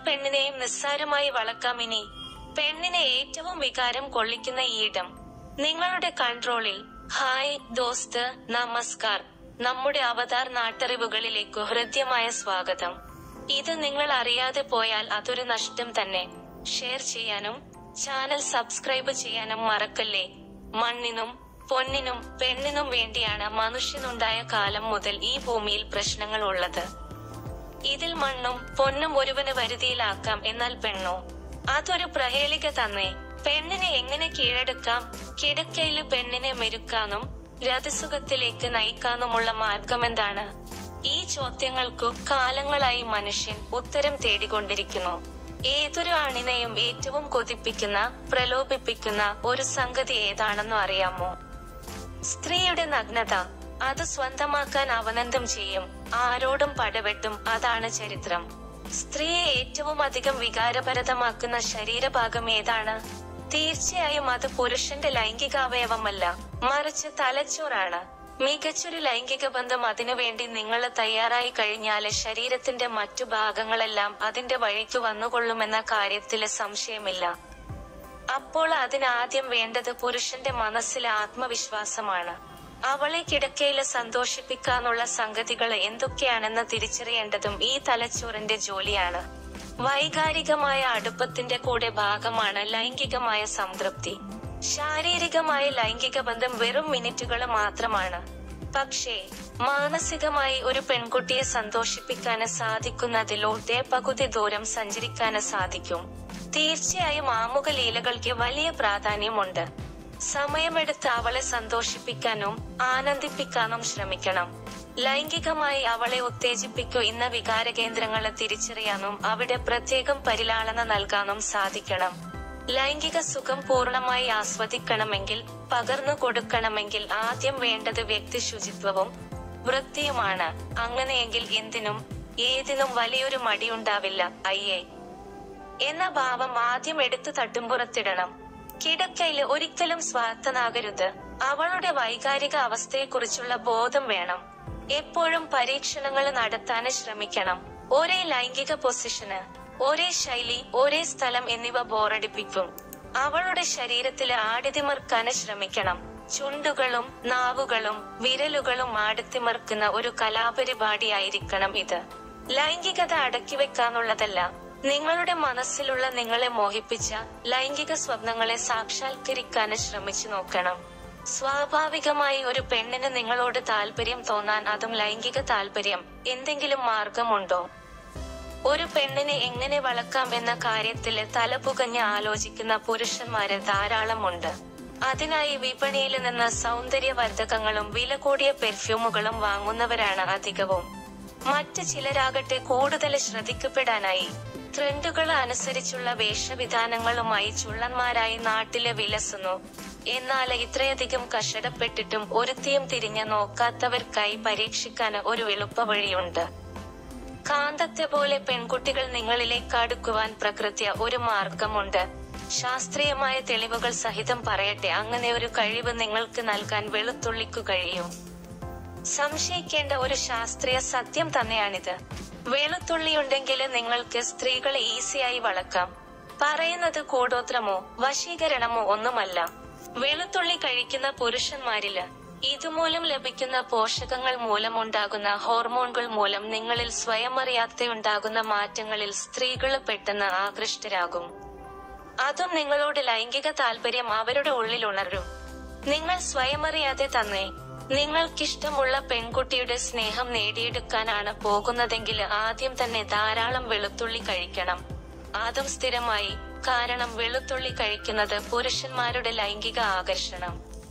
പെണ്ണിനെയും നിസ്സാരമായി വളക്കാം ഇനി പെണ്ണിനെ ഏറ്റവും വികാരം കൊള്ളിക്കുന്ന ഈടം നിങ്ങളുടെ കൺട്രോളിൽ ഹായ് ദോസ്ത് നമസ്കാർ നമ്മുടെ അവതാർ നാട്ടറിവുകളിലേക്ക് ഹൃദ്യമായ സ്വാഗതം ഇത് നിങ്ങൾ അറിയാതെ പോയാൽ അതൊരു നഷ്ടം തന്നെ ഷെയർ ചെയ്യാനും ചാനൽ സബ്സ്ക്രൈബ് ചെയ്യാനും മറക്കല്ലേ മണ്ണിനും പൊന്നിനും പെണ്ണിനും വേണ്ടിയാണ് മനുഷ്യനുണ്ടായ കാലം മുതൽ ഈ ഭൂമിയിൽ പ്രശ്നങ്ങൾ ഉള്ളത് ഇതിൽ മണ്ണും പൊന്നും ഒരുവന് വരുതിയിലാക്കാം എന്നാൽ പെണ്ണോ അതൊരു പ്രഹേളിക തന്നെ പെണ്ണിനെ എങ്ങനെ കീഴടക്കാം കിടക്കയില് പെണ്ണിനെ മെരുക്കാനും രതിസുഖത്തിലേക്ക് നയിക്കാനുമുള്ള മാർഗമെന്താണ് ഈ ചോദ്യങ്ങൾക്കു കാലങ്ങളായി മനുഷ്യൻ ഉത്തരം തേടിക്കൊണ്ടിരിക്കുന്നു ഏതൊരു ആണിനെയും ഏറ്റവും കൊതിപ്പിക്കുന്ന പ്രലോഭിപ്പിക്കുന്ന ഒരു സംഗതി ഏതാണെന്ന് അറിയാമോ സ്ത്രീയുടെ നഗ്നത അത് സ്വന്തമാക്കാൻ അവനന്തം ചെയ്യും ആരോടും പടവെട്ടും അതാണ് ചരിത്രം സ്ത്രീയെ ഏറ്റവും അധികം വികാരഭരിതമാക്കുന്ന ശരീരഭാഗം ഏതാണ് തീർച്ചയായും അത് പുരുഷന്റെ ലൈംഗികാവയവമല്ല മറിച്ച് തലച്ചോറാണ് മികച്ചൊരു ലൈംഗിക ബന്ധം അതിനുവേണ്ടി നിങ്ങൾ തയ്യാറായി കഴിഞ്ഞാല് ശരീരത്തിന്റെ മറ്റു ഭാഗങ്ങളെല്ലാം അതിന്റെ വഴിക്ക് വന്നുകൊള്ളുമെന്ന കാര്യത്തില് സംശയമില്ല അപ്പോൾ അതിനാദ്യം വേണ്ടത് പുരുഷന്റെ മനസ്സിലെ ആത്മവിശ്വാസമാണ് അവളെ കിടക്കയില് സന്തോഷിപ്പിക്കാനുള്ള സംഗതികൾ എന്തൊക്കെയാണെന്ന് തിരിച്ചറിയേണ്ടതും ഈ തലച്ചോറിന്റെ ജോലിയാണ് വൈകാരികമായ അടുപ്പത്തിന്റെ കൂടെ ഭാഗമാണ് ലൈംഗികമായ സംതൃപ്തി ശാരീരികമായ ലൈംഗിക ബന്ധം വെറും മിനിറ്റുകൾ മാത്രമാണ് പക്ഷേ മാനസികമായി ഒരു പെൺകുട്ടിയെ സന്തോഷിപ്പിക്കാന് സാധിക്കുന്നതിലൂടെ പകുതി ദൂരം സഞ്ചരിക്കാന് സാധിക്കും തീർച്ചയായും ആമുഖ ലീലകൾക്ക് വലിയ പ്രാധാന്യമുണ്ട് സമയമെടുത്ത് അവളെ സന്തോഷിപ്പിക്കാനും ആനന്ദിപ്പിക്കാനും ശ്രമിക്കണം ലൈംഗികമായി അവളെ ഉത്തേജിപ്പിക്കൂ ഇന്ന വികാര കേന്ദ്രങ്ങളെ തിരിച്ചറിയാനും അവിടെ പ്രത്യേകം പരിലാളന നൽകാനും സാധിക്കണം ലൈംഗിക സുഖം പൂർണ്ണമായി ആസ്വദിക്കണമെങ്കിൽ പകർന്നു കൊടുക്കണമെങ്കിൽ ആദ്യം വേണ്ടത് വ്യക്തി ശുചിത്വവും വൃത്തിയുമാണ് അങ്ങനെയെങ്കിൽ എന്തിനും ഏതിനും വലിയൊരു മടിയുണ്ടാവില്ല അയ്യേ എന്ന ഭാവം ആദ്യം എടുത്തു തട്ടുംപുറത്തിടണം കിടക്കയില് ഒരിക്കലും സ്വാർത്ഥനാകരുത് അവളുടെ വൈകാരിക അവസ്ഥയെക്കുറിച്ചുള്ള ബോധം വേണം എപ്പോഴും പരീക്ഷണങ്ങൾ നടത്താന് ശ്രമിക്കണം ഒരേ ലൈംഗിക പൊസിഷന് ഒരേ ശൈലി ഒരേ സ്ഥലം എന്നിവ ബോറടിപ്പിക്കും അവളുടെ ശരീരത്തില് ആടിതിമർക്കാന് ശ്രമിക്കണം ചുണ്ടുകളും നാവുകളും വിരലുകളും ആടിത്തിമർക്കുന്ന ഒരു കലാപരിപാടിയായിരിക്കണം ഇത് ലൈംഗികത അടക്കി വെക്കാനുള്ളതല്ല നിങ്ങളുടെ മനസ്സിലുള്ള നിങ്ങളെ മോഹിപ്പിച്ച ലൈംഗിക സ്വപ്നങ്ങളെ സാക്ഷാത്കരിക്കാന് ശ്രമിച്ചു നോക്കണം സ്വാഭാവികമായി ഒരു പെണ്ണിന് നിങ്ങളോട് താല്പര്യം തോന്നാൻ അതും ലൈംഗിക താല്പര്യം എന്തെങ്കിലും മാർഗമുണ്ടോ ഒരു പെണ്ണിനെ എങ്ങനെ വളക്കാം എന്ന കാര്യത്തില് തലപുകഞ്ഞ് ആലോചിക്കുന്ന പുരുഷന്മാര് ധാരാളമുണ്ട് അതിനായി വിപണിയിൽ നിന്ന് സൗന്ദര്യവർദ്ധകങ്ങളും വില കൂടിയ പെർഫ്യൂമുകളും വാങ്ങുന്നവരാണ് അധികവും മറ്റ് ചിലരാകട്ടെ കൂടുതൽ ശ്രദ്ധിക്കപ്പെടാനായി ട്രെൻഡുകൾ അനുസരിച്ചുള്ള വേഷവിധാനങ്ങളുമായി ചുള്ളന്മാരായി നാട്ടില് വിലസുന്നു എന്നാൽ ഇത്രയധികം കഷടപ്പെട്ടിട്ടും ഒരുത്തിയും തിരിഞ്ഞ് നോക്കാത്തവർക്കായി പരീക്ഷിക്കാൻ ഒരു എളുപ്പവഴിയുണ്ട് കാന്തത്തെ പോലെ പെൺകുട്ടികൾ നിങ്ങളിലേക്ക് അടുക്കുവാൻ പ്രകൃത്യ ഒരു മാർഗമുണ്ട് ശാസ്ത്രീയമായ തെളിവുകൾ സഹിതം പറയട്ടെ അങ്ങനെ ഒരു കഴിവ് നിങ്ങൾക്ക് നൽകാൻ വെളുത്തുള്ളിക്കു കഴിയും സംശയിക്കേണ്ട ഒരു ശാസ്ത്രീയ സത്യം തന്നെയാണിത് വെളുത്തുള്ളിയുണ്ടെങ്കിൽ നിങ്ങൾക്ക് സ്ത്രീകളെ ഈസിയായി വളക്കാം പറയുന്നത് കൂടോത്രമോ വശീകരണമോ ഒന്നുമല്ല വെളുത്തുള്ളി കഴിക്കുന്ന പുരുഷന്മാരില് ഇതുമൂലം ലഭിക്കുന്ന പോഷകങ്ങൾ മൂലമുണ്ടാകുന്ന ഹോർമോണുകൾ മൂലം നിങ്ങളിൽ സ്വയം അറിയാതെയുണ്ടാകുന്ന മാറ്റങ്ങളിൽ സ്ത്രീകൾ പെട്ടെന്ന് ആകൃഷ്ടരാകും അതും നിങ്ങളോട് ലൈംഗിക താല്പര്യം അവരുടെ ഉള്ളിൽ ഉണരും നിങ്ങൾ സ്വയമറിയാതെ തന്നെ നിങ്ങൾക്കിഷ്ടമുള്ള പെൺകുട്ടിയുടെ സ്നേഹം നേടിയെടുക്കാനാണ് പോകുന്നതെങ്കിൽ ആദ്യം തന്നെ ധാരാളം വെളുത്തുള്ളി കഴിക്കണം അതും സ്ഥിരമായി കാരണം വെളുത്തുള്ളി കഴിക്കുന്നത് പുരുഷന്മാരുടെ ലൈംഗിക ആകർഷണം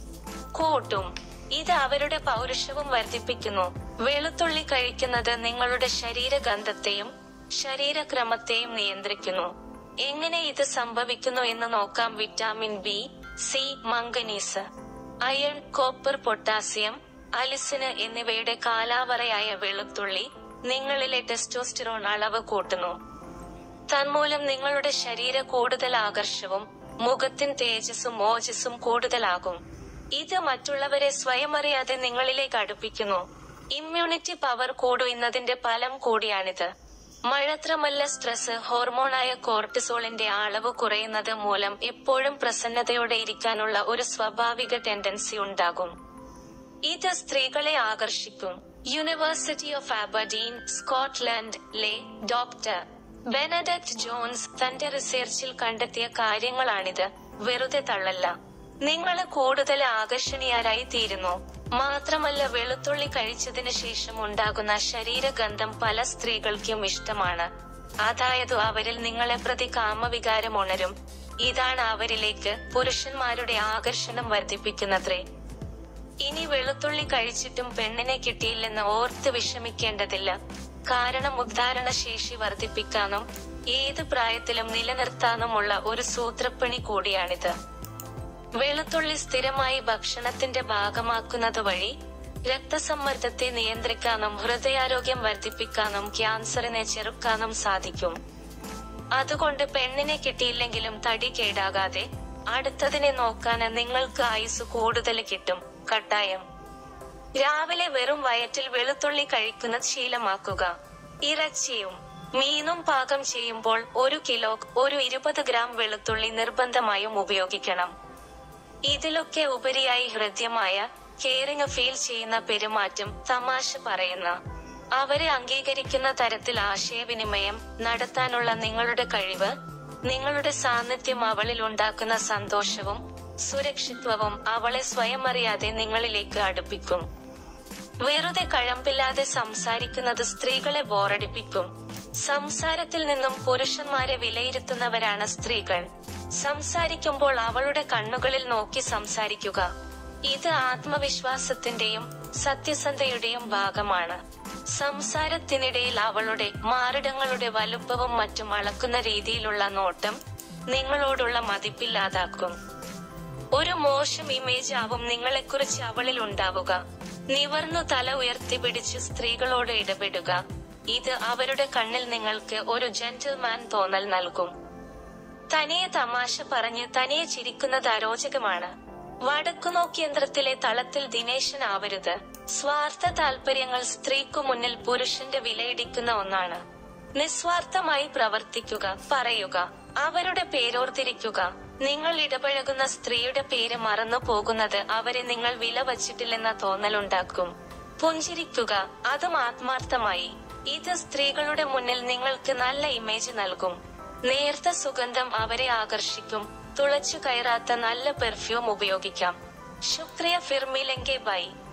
കൂട്ടും ഇത് അവരുടെ പൗരുഷവും വർദ്ധിപ്പിക്കുന്നു വെളുത്തുള്ളി കഴിക്കുന്നത് നിങ്ങളുടെ ശരീരഗന്ധത്തെയും ശരീരക്രമത്തെയും നിയന്ത്രിക്കുന്നു എങ്ങനെ ഇത് സംഭവിക്കുന്നു എന്ന് നോക്കാം vitamin B C manganese iron copper potassium അലിസിന് എന്നിവയുടെ കാലാവറയായ വെളുത്തുള്ളി നിങ്ങളിലെ ടെസ്റ്റോസ്റ്റിറോൺ അളവ് കൂട്ടുന്നു തന്മൂലം നിങ്ങളുടെ ശരീര കൂടുതൽ ആകർഷവും മുഖത്തിൻ തേജസ്സും ഓജസ്സും കൂടുതലാകും ഇത് മറ്റുള്ളവരെ സ്വയമറിയാതെ നിങ്ങളിലേക്ക് അടുപ്പിക്കുന്നു ഇമ്മ്യൂണിറ്റി പവർ കൂടുന്നതിന്റെ ഫലം കൂടിയാണിത് മാത്രമല്ല സ്ട്രെസ് ഹോർമോണായ കോർട്ടിസോളിന്റെ അളവ് കുറയുന്നത് മൂലം എപ്പോഴും പ്രസന്നതയോടെ ഇരിക്കാനുള്ള ഒരു സ്വാഭാവിക ടെൻഡൻസി ഉണ്ടാകും ഇത് സ്ത്രീകളെ ആകർഷിക്കും യൂണിവേഴ്സിറ്റി ഓഫ് ആബർഡീൻ സ്കോട്ട്ലൻഡ് ലെ ഡോക്ടർ ബെനഡക്ട് ജോൺസ് തന്റെ റിസർച്ചിൽ കണ്ടെത്തിയ കാര്യങ്ങളാണിത് വെറുതെ തള്ളല്ല നിങ്ങൾ കൂടുതൽ ആകർഷണീയരായി തീരുന്നു മാത്രമല്ല വെളുത്തുള്ളി കഴിച്ചതിന് ശേഷം ഉണ്ടാകുന്ന ശരീരഗന്ധം പല സ്ത്രീകൾക്കും ഇഷ്ടമാണ് അതായത് അവരിൽ നിങ്ങളെ പ്രതി കാമവികാരം ഉണരും ഇതാണ് അവരിലേക്ക് പുരുഷന്മാരുടെ ആകർഷണം വർദ്ധിപ്പിക്കുന്നത്രേ ഇനി വെളുത്തുള്ളി കഴിച്ചിട്ടും പെണ്ണിനെ കിട്ടിയില്ലെന്ന് ഓർത്ത് വിഷമിക്കേണ്ടതില്ല കാരണം ഉദ്ധാരണ ശേഷി വർദ്ധിപ്പിക്കാനും ഏത് പ്രായത്തിലും നിലനിർത്താനുമുള്ള ഒരു സൂത്രപ്പണി കൂടിയാണിത് വെളുത്തുള്ളി സ്ഥിരമായി ഭക്ഷണത്തിന്റെ ഭാഗമാക്കുന്നത് വഴി രക്തസമ്മർദ്ദത്തെ നിയന്ത്രിക്കാനും ഹൃദയാരോഗ്യം വർദ്ധിപ്പിക്കാനും ക്യാൻസറിനെ ചെറുക്കാനും സാധിക്കും അതുകൊണ്ട് പെണ്ണിനെ കിട്ടിയില്ലെങ്കിലും തടി കേടാകാതെ അടുത്തതിനെ നോക്കാന് നിങ്ങൾക്ക് ആയുസ് കൂടുതൽ കിട്ടും കട്ടായം രാവിലെ വെറും വയറ്റിൽ വെളുത്തുള്ളി കഴിക്കുന്നത് ശീലമാക്കുക ഇറച്ചിയും മീനും പാകം ചെയ്യുമ്പോൾ ഒരു കിലോ ഒരു ഇരുപത് ഗ്രാം വെളുത്തുള്ളി നിർബന്ധമായും ഉപയോഗിക്കണം ഇതിലൊക്കെ ഉപരിയായി ഹൃദ്യമായ കെയറിങ് ഫീൽ ചെയ്യുന്ന പെരുമാറ്റം തമാശ പറയുന്ന അവരെ അംഗീകരിക്കുന്ന തരത്തിൽ ആശയവിനിമയം നടത്താനുള്ള നിങ്ങളുടെ കഴിവ് നിങ്ങളുടെ സാന്നിധ്യം അവളിൽ ഉണ്ടാക്കുന്ന സന്തോഷവും സുരക്ഷിത്വവും അവളെ സ്വയം അറിയാതെ നിങ്ങളിലേക്ക് അടുപ്പിക്കും വെറുതെ കഴമ്പില്ലാതെ സംസാരിക്കുന്നത് സ്ത്രീകളെ ബോറടിപ്പിക്കും സംസാരത്തിൽ നിന്നും പുരുഷന്മാരെ വിലയിരുത്തുന്നവരാണ് സ്ത്രീകൾ സംസാരിക്കുമ്പോൾ അവളുടെ കണ്ണുകളിൽ നോക്കി സംസാരിക്കുക ഇത് ആത്മവിശ്വാസത്തിന്റെയും സത്യസന്ധയുടെയും ഭാഗമാണ് സംസാരത്തിനിടയിൽ അവളുടെ മാറിടങ്ങളുടെ വലുപ്പവും മറ്റും അളക്കുന്ന രീതിയിലുള്ള നോട്ടം നിങ്ങളോടുള്ള മതിപ്പില്ലാതാക്കും ഒരു മോശം ഇമേജ് ആവും നിങ്ങളെക്കുറിച്ച് അവളിൽ ഉണ്ടാവുക നിവർന്നു തല ഉയർത്തിപ്പിടിച്ച് സ്ത്രീകളോട് ഇടപെടുക ഇത് അവരുടെ കണ്ണിൽ നിങ്ങൾക്ക് ഒരു ജെന്റിൽമാൻ തോന്നൽ നൽകും തനിയെ തമാശ പറഞ്ഞ് തനിയെ ചിരിക്കുന്നത് അരോചകമാണ് വടക്കുനോക്കിയന്ത്രത്തിലെ തളത്തിൽ ദിനേശനാവരുത് സ്വാർത്ഥ താൽപര്യങ്ങൾ സ്ത്രീക്കു മുന്നിൽ പുരുഷന്റെ വിലയിടിക്കുന്ന ഒന്നാണ് നിസ്വാർത്ഥമായി പ്രവർത്തിക്കുക പറയുക അവരുടെ പേരോർത്തിരിക്കുക നിങ്ങൾ ഇടപഴകുന്ന സ്ത്രീയുടെ പേര് മറന്നു പോകുന്നത് അവരെ നിങ്ങൾ വില വച്ചിട്ടില്ലെന്ന തോന്നലുണ്ടാക്കും പുഞ്ചിരിക്കുക അതും ആത്മാർത്ഥമായി ഇത് സ്ത്രീകളുടെ മുന്നിൽ നിങ്ങൾക്ക് നല്ല ഇമേജ് നൽകും നേർത്ത സുഗന്ധം അവരെ ആകർഷിക്കും തുളച്ചു കയറാത്ത നല്ല പെർഫ്യൂം ഉപയോഗിക്കാം ശുക്രിയ ഫിർമിലെങ്കെ ബൈ